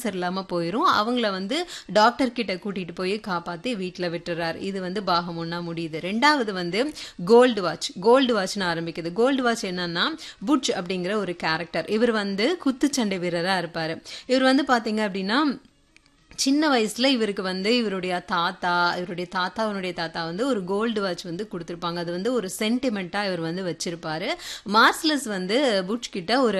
சரியில்லாம போயிரும் அவங்கள வந்து டாக்டர் கிட்ட கூட்டிட்டு போய் காப்பாத்தி வீட்ல விட்டுறாரு இது வந்து பாகம் ஒண்ணா முடியுது ரெண்டாவது வந்து கோல்டு வாட்ச் கோல்டு வாட்ச்னு ஆரம்பிக்குது கோல்டு வாட்ச் என்னன்னா புட்ச் அப்படிங்கிற ஒரு கேரக்டர் இவர் வந்து குத்துச்சண்டை வீரரா இருப்பாரு இவர் வந்து பாத்தீங்க அப்படின்னா சின்ன வயசுல இவருக்கு வந்து இவருடைய தாத்தா இவருடைய தாத்தாவுடைய தாத்தா வந்து ஒரு கோல்டு வாட்ச் வந்து கொடுத்துருப்பாங்க அது வந்து ஒரு சென்டிமெண்ட்டா இவர் வந்து வச்சிருப்பாரு மார்ஸ்லஸ் வந்து புட்ச் கிட்ட ஒரு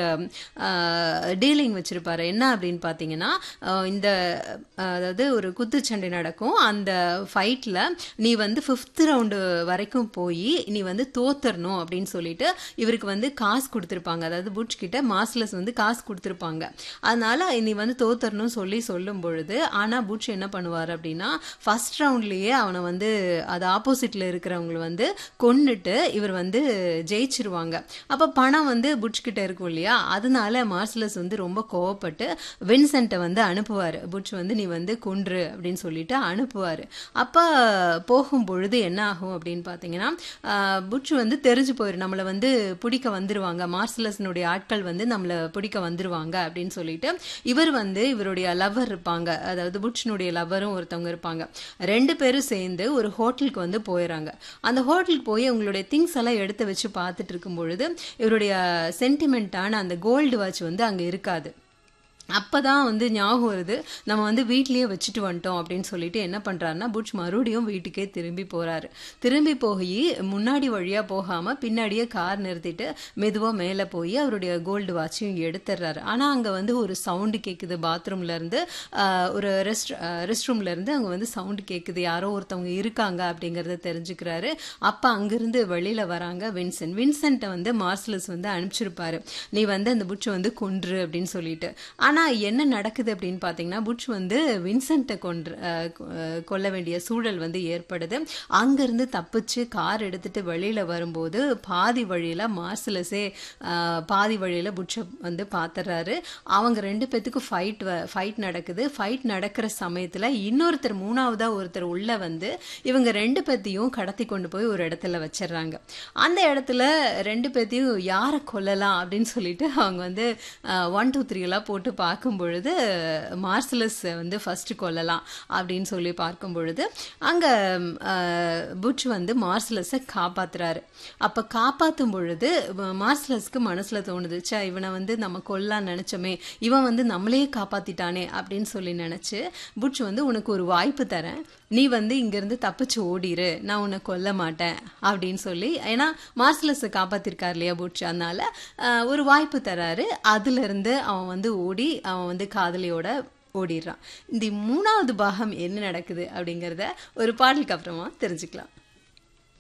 டீலிங் வச்சிருப்பாரு என்ன அப்படின்னு பார்த்தீங்கன்னா அஹ், இந்த அஹ், அதாவது ஒரு குத்துச்சண்டை நடக்கும் அந்த ஃபைட்ல நீ வந்து ஃபிஃப்த் ரவுண்டு வரைக்கும் போய் நீ வந்து தோத்தரணும் அப்படின்னு சொல்லிட்டு இவருக்கு வந்து காசு கொடுத்துருப்பாங்க அதாவது புட்ச் கிட்ட மார்ஸ்லஸ் வந்து காசு கொடுத்துருப்பாங்க அதனால நீ வந்து தோத்தரணும் சொல்லி சொல்லும் பொழுது ஆனா புட்ச் என்ன பண்ணுவார் அப்படின்னா ஃபர்ஸ்ட் ரவுண்ட்லயே அவனை வந்து அது ஆப்போசிட்ல இருக்கிறவங்களை வந்து கொன்னுட்டு இவர் வந்து ஜெயிச்சிருவாங்க அப்ப பணம் வந்து புட்ச் கிட்ட இருக்கும் இல்லையா அதனால மார்சலஸ் வந்து ரொம்ப கோவப்பட்டு வின்சென்ட்டை வந்து அனுப்புவார் புட்ச் வந்து நீ வந்து கொன்று அப்படின்னு சொல்லிட்டு அனுப்புவார் அப்ப போகும் பொழுது என்ன ஆகும் அப்படின்னு பார்த்தீங்கன்னா ஆஹ், புட்ச் வந்து தெரிஞ்சு போயிடும் நம்மளை வந்து பிடிக்க வந்துருவாங்க மார்சலஸ்னுடைய ஆட்கள் வந்து நம்மளை பிடிக்க வந்துருவாங்க அப்படின்னு சொல்லிட்டு இவர் வந்து இவருடைய லவ்வர் இருப்பாங்க அதாவது புட்ச்னுடைய லவ்வரும் ஒருத்தவங்க இருப்பாங்க ரெண்டு பேரும் சேர்ந்து ஒரு ஹோட்டலுக்கு வந்து போயிடறாங்க அந்த ஹோட்டலுக்கு போய் உங்களுடைய திங்ஸ் எல்லாம் எடுத்து வச்சு பார்த்துட்டு இருக்கும் பொழுது இவருடைய சென்டிமெண்ட்டான அந்த கோல்டு வாட்ச் வந்து அங்க இருக்காது அப்பதான் வந்து ஞாபகம் வருது நம்ம வந்து வீட்லயே வச்சுட்டு வந்துட்டோம் அப்படின்னு சொல்லிட்டு என்ன பண்றாருன்னா புட்ச் மறுபடியும் வீட்டுக்கே திரும்பி போறாரு திரும்பி போய் முன்னாடி வழியா போகாம பின்னாடியே கார் நிறுத்திட்டு மெதுவா மேல போய் அவருடைய கோல்டு வாட்சையும் எடுத்துடுறாரு ஆனா அங்க வந்து ஒரு சவுண்டு கேக்குது பாத்ரூம்ல இருந்து ஆஹ், ஒரு ரெஸ்ட் ரெஸ்ட் ரூம்ல இருந்து அங்க வந்து சவுண்டு கேக்குது யாரோ ஒருத்தவங்க இருக்காங்க அப்படிங்கறத தெரிஞ்சுக்கிறாரு அப்ப அங்கிருந்து வெளியில வராங்க வின்சென்ட் வின்சென்ட்டை வந்து மார்சலஸ் வந்து அனுப்பிச்சிருப்பாரு நீ வந்து அந்த புட்ச் வந்து கொன்று அப்படின்னு சொல்லிட்டு ஆனா என்ன நடக்குது அப்படின்னு பாத்தீங்கன்னா புட்ச் வந்து வின்சென்ட்டை கொன்று அஹ், கொ- அஹ், கொல்ல வேண்டிய சூழல் வந்து ஏற்படுது அங்கிருந்து தப்பிச்சு கார் எடுத்துட்டு வெளியில வரும்போது பாதி வழியில மார்சலஸே அஹ், பாதி வழியில புட்சை வந்து பாத்துறாரு அவங்க ரெண்டு பேத்துக்கும் ஃபைட் ஃபைட் நடக்குது ஃபைட் நடக்கிற சமயத்துல இன்னொருத்தர் மூணாவதா ஒருத்தர் உள்ள வந்து இவங்க ரெண்டு பேத்தையும் கடத்தி கொண்டு போய் ஒரு இடத்துல வச்சிடுறாங்க அந்த இடத்துல ரெண்டு பேத்தையும் யாரை கொல்லலாம் அப்படின்னு சொல்லிட்டு அவங்க வந்து ஒன் டூ த்ரீ எல்லாம் போட்டு பார்க்கும் பொழுது மார்சலஸ் வந்து ஃபர்ஸ்ட் கொல்லலாம் அப்படின்னு சொல்லி பார்க்கும் பொழுது அங்க அஹ், புட்ச் வந்து மார்சலஸை காப்பாத்துறாரு அப்ப காப்பாத்தும் பொழுது ம- மார்சலஸ்க்கு மனசுல தோணுது ச்சே இவனை வந்து நம்ம கொல்லலாம் நினைச்சோமே இவன் வந்து நம்மளையே காப்பாத்திட்டானே அப்படின்னு சொல்லி நினைச்சு புட்ச் வந்து உனக்கு ஒரு வாய்ப்பு தரேன் நீ வந்து இங்கிருந்து தப்பிச்சு ஓடிரு நான் உன்னை கொல்ல மாட்டேன் அப்படின்னு சொல்லி ஏன்னா மார்சலஸை காப்பாத்திருக்காரு இல்லையா புட்ச் அதனால அஹ், ஒரு வாய்ப்பு தராரு அதுல இருந்து அவன் வந்து ஓடி அவன் வந்து காதலியோட ஓடிடுறான் இந்த மூணாவது பாகம் என்ன நடக்குது அப்படிங்கறத ஒரு பாடலுக்கு அப்புறமா தெரிஞ்சுக்கலாம்